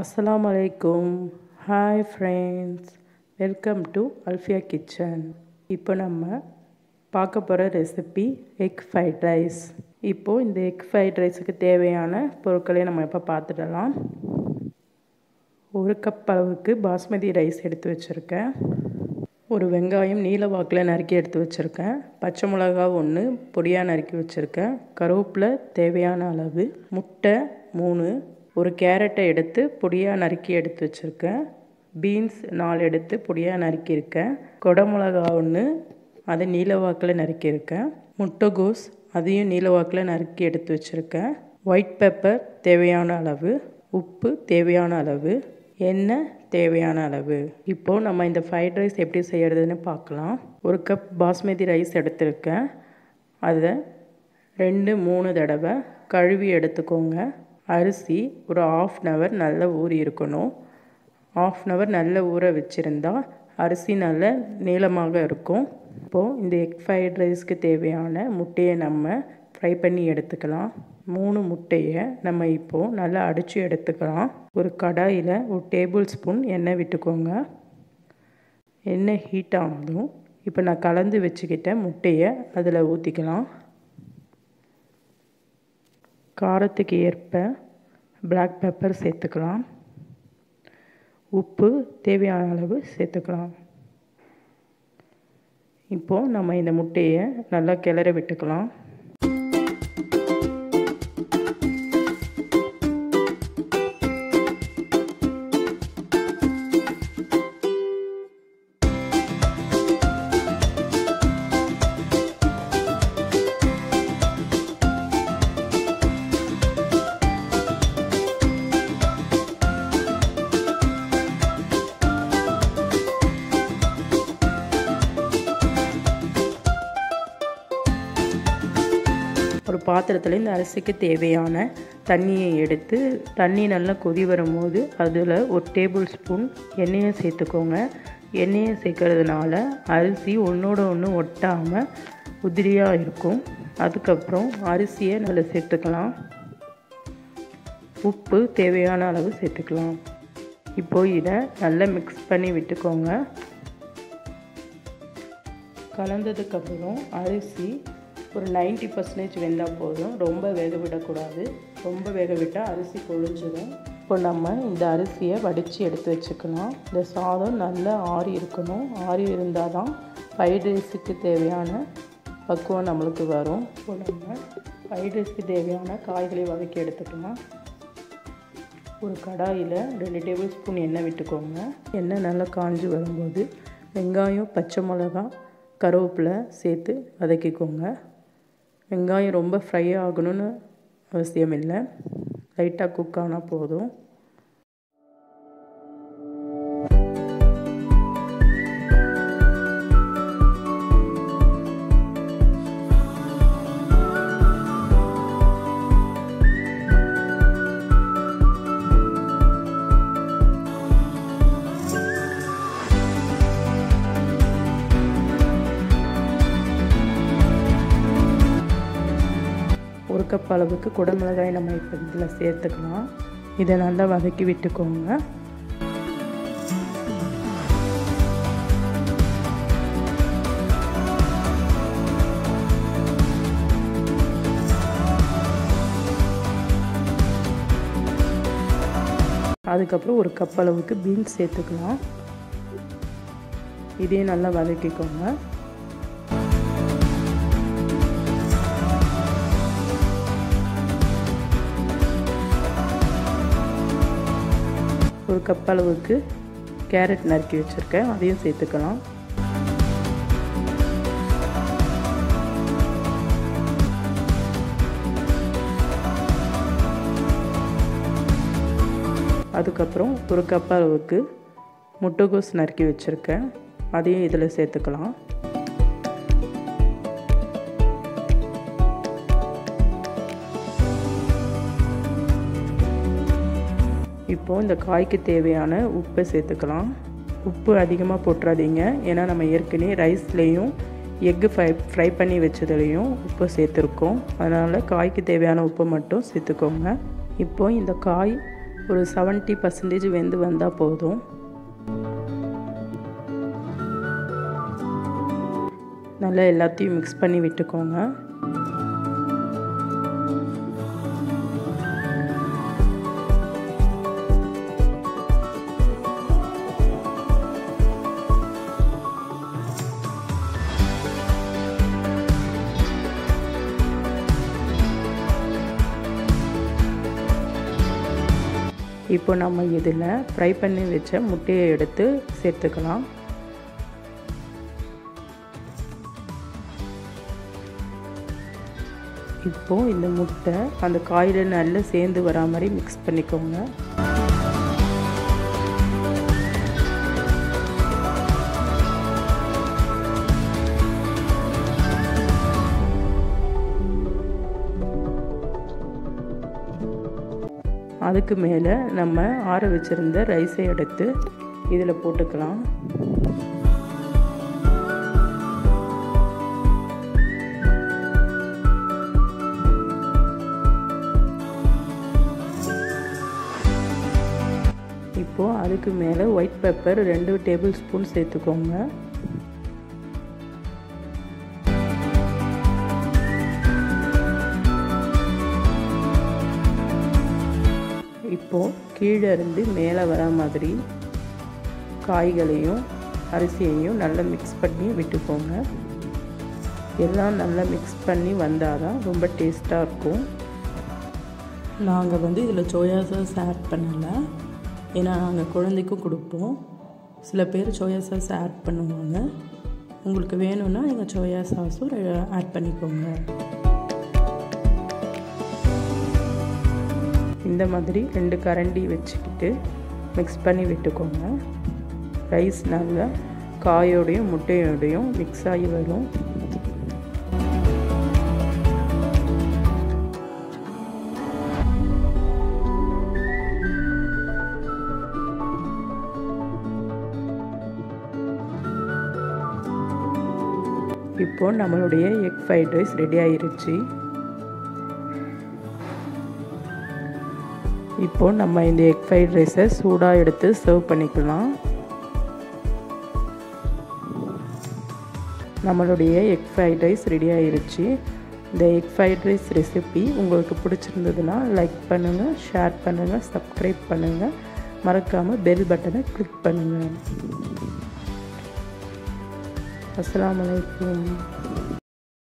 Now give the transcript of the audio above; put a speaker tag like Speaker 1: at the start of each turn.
Speaker 1: அஸ்ஸலாமு அலைக்கும் hi friends welcome to Alfiya kitchen இப்போ நம்ம பார்க்க போகிற ரெசிபி எக் ஃப்ரைட் ரைஸ் இப்போது இந்த எக் ஃப்ரைட் ரைஸுக்கு தேவையான பொருட்களை நம்ம இப்போ பார்த்துடலாம் ஒரு கப் அளவுக்கு பாஸ்மதி ரைஸ் எடுத்து வச்சுருக்கேன் ஒரு வெங்காயம் நீல வாக்கில் நறுக்கி எடுத்து வச்சுருக்கேன் பச்சை மிளகா ஒன்று பொடியாக நறுக்கி வச்சுருக்கேன் கருவேப்பிலை தேவையான அளவு முட்டை மூணு ஒரு கேரட்டை எடுத்து பொடியாக நறுக்கி எடுத்து வச்சுருக்கேன் பீன்ஸ் நாலு எடுத்து பொடியாக நறுக்கியிருக்கேன் கொடமிளகா ஒன்று அதை நீலவாக்கில் நறுக்கியிருக்கேன் முட்டைகோஸ் அதையும் நீலவாக்கில் நறுக்கி எடுத்து வச்சுருக்கேன் ஒயிட் பெப்பர் தேவையான அளவு உப்பு தேவையான அளவு எண்ணெய் தேவையான அளவு இப்போது நம்ம இந்த ஃப்ரைட் ரைஸ் எப்படி செய்கிறதுன்னு பார்க்கலாம் ஒரு கப் பாஸ்மதி ரைஸ் எடுத்திருக்கேன் அதை ரெண்டு மூணு தடவை கழுவி எடுத்துக்கோங்க அரிசி ஒரு ஆஃப் அன் ஹவர் நல்லா ஊறி இருக்கணும் ஆஃப் அன் ஹவர் நல்லா ஊற வச்சுருந்தா அரிசி நல்ல நீளமாக இருக்கும் இப்போது இந்த எக் ஃப்ரைட் ரைஸ்க்கு தேவையான முட்டையை நம்ம ஃப்ரை பண்ணி எடுத்துக்கலாம் மூணு முட்டையை நம்ம இப்போது நல்லா அடித்து எடுத்துக்கலாம் ஒரு கடாயில் ஒரு டேபிள் ஸ்பூன் எண்ணெய் விட்டுக்கோங்க எண்ணெய் ஹீட் ஆனதும் இப்போ நான் கலந்து வச்சுக்கிட்ட முட்டையை அதில் ஊற்றிக்கலாம் காரத்துக்கு ஏற்ப பிளாக் பெப்பர் சேர்த்துக்கலாம் உப்பு தேவையான அளவு சேர்த்துக்கலாம் இப்போது நம்ம இந்த முட்டையை நல்லா கிளற விட்டுக்கலாம் ஒரு பாத்திரத்தில் இந்த அரிசிக்கு தேவையான தண்ணியை எடுத்து தண்ணி நல்லா கொதி வரும்போது அதில் ஒரு டேபிள் ஸ்பூன் எண்ணெயை சேர்த்துக்கோங்க எண்ணெயை சேர்க்கறதுனால அரிசி ஒன்றோட ஒன்று ஒட்டாமல் உதிரியாக இருக்கும் அதுக்கப்புறம் அரிசியை நல்லா சேர்த்துக்கலாம் உப்பு தேவையான அளவு சேர்த்துக்கலாம் இப்போது இதை நல்லா மிக்ஸ் பண்ணி விட்டுக்கோங்க கலந்ததுக்கப்புறம் அரிசி ஒரு நைன்ட்டி பர்சன்டேஜ் வெந்தால் போதும் ரொம்ப வேக விடக்கூடாது ரொம்ப வேக விட்டால் அரிசி கொழிஞ்சிடும் இப்போ நம்ம இந்த அரிசியை வடித்து எடுத்து வச்சுக்கலாம் இந்த சாதம் நல்லா ஆறி இருக்கணும் ஆறி இருந்தால் தான் ஃப்ரைட் ரைஸுக்கு தேவையான பக்குவம் நம்மளுக்கு வரும் இப்போ நம்ம ஃப்ரைட் ரைஸ்க்கு தேவையான காய்களை வதக்கி எடுத்துக்கலாம் ஒரு கடாயில் ரெண்டு டேபிள் ஸ்பூன் எண்ணெய் விட்டுக்கோங்க எண்ணெய் நல்லா காஞ்சி வரும்போது வெங்காயம் பச்சை மிளகா கருவேப்பிலை சேர்த்து வதக்கிக்கோங்க வெங்காயம் ரொம்ப ஃப்ரை ஆகணும்னு அவசியம் இல்லை லைட்டாக குக் ஆனால் போதும் ஒரு கப் அளவுக்கு குடமிளகாய் நம்ம இப்போ இதில் சேர்த்துக்கலாம் இதை நல்லா வதக்கி விட்டுக்கோங்க அதுக்கப்புறம் ஒரு கப் அளவுக்கு பீன்ஸ் சேர்த்துக்கலாம் இதையும் நல்லா வதக்கிக்கோங்க ஒரு கப் அளவுக்கு கேரட் நறுக்கி வச்சுருக்கேன் அதையும் சேர்த்துக்கலாம் அதுக்கப்புறம் ஒரு கப் அளவுக்கு முட்டைகோஸ் நறுக்கி வச்சுருக்கேன் அதையும் இதில் சேர்த்துக்கலாம் இப்போது இந்த காய்க்கு தேவையான உப்பை சேர்த்துக்கலாம் உப்பு அதிகமாக போட்டுறாதீங்க ஏன்னா நம்ம ஏற்கனவே ரைஸ்லேயும் எக்கு ஃப்ரை ஃப்ரை பண்ணி வச்சதுலேயும் உப்பு சேர்த்துருக்கோம் அதனால் காய்க்கு தேவையான உப்பு மட்டும் சேர்த்துக்கோங்க இப்போது இந்த காய் ஒரு செவன்ட்டி பர்சன்டேஜ் வெந்து வந்தால் போதும் நல்லா எல்லாத்தையும் மிக்ஸ் பண்ணி விட்டுக்கோங்க இப்போ நம்ம இதில் ஃப்ரை பண்ணி வச்ச முட்டையை எடுத்து சேர்த்துக்கலாம் இப்போது இந்த முட்டை அந்த காயில் நல்லா சேர்ந்து வரா மாதிரி மிக்ஸ் பண்ணிக்கோங்க அதுக்கு மேலே நம்ம ஆற வச்சுருந்த ரைஸை எடுத்து இதில் போட்டுக்கலாம் இப்போது அதுக்கு மேலே ஒயிட் பெப்பர் ரெண்டு டேபிள் ஸ்பூன் சேர்த்துக்கோங்க இப்போது கீழே இருந்து மேலே வர மாதிரி காய்களையும் அரிசியையும் நல்லா மிக்ஸ் பண்ணி விட்டுக்கோங்க எல்லாம் நல்லா மிக்ஸ் பண்ணி வந்தால் தான் ரொம்ப டேஸ்ட்டாக இருக்கும் நாங்கள் வந்து இதில் சோயா சாஸ் ஆட் பண்ணலை ஏன்னா நாங்கள் குழந்தைக்கும் கொடுப்போம் சில பேர் சோயா சாஸ் ஆட் பண்ணுவாங்க உங்களுக்கு வேணும்னா நீங்கள் சோயா சாஸும் ஆட் பண்ணிக்கோங்க இந்த மாதிரி ரெண்டு கரண்டி வச்சுக்கிட்டு மிக்ஸ் பண்ணி விட்டுக்கோங்க ரைஸ் நல்லா காயோடையும் முட்டையோடையும் மிக்ஸ் ஆகி வரும் இப்போது நம்மளுடைய எக் ஃப்ரைட் ரைஸ் ரெடி ஆயிருச்சு இப்போது நம்ம இந்த எக் ஃப்ரைட் ரைஸை சூடாக எடுத்து சர்வ் பண்ணிக்கலாம் நம்மளுடைய எக் ஃப்ரைட் ரைஸ் ரெடி ஆயிருச்சு இந்த எக் ஃப்ரைட் ரைஸ் ரெசிபி உங்களுக்கு பிடிச்சிருந்ததுன்னா லைக் பண்ணுங்கள் ஷேர் பண்ணுங்கள் சப்ஸ்கிரைப் பண்ணுங்கள் மறக்காமல் பெல் பட்டனை கிளிக் பண்ணுங்கள் அஸ்லாம் வலைக்கம்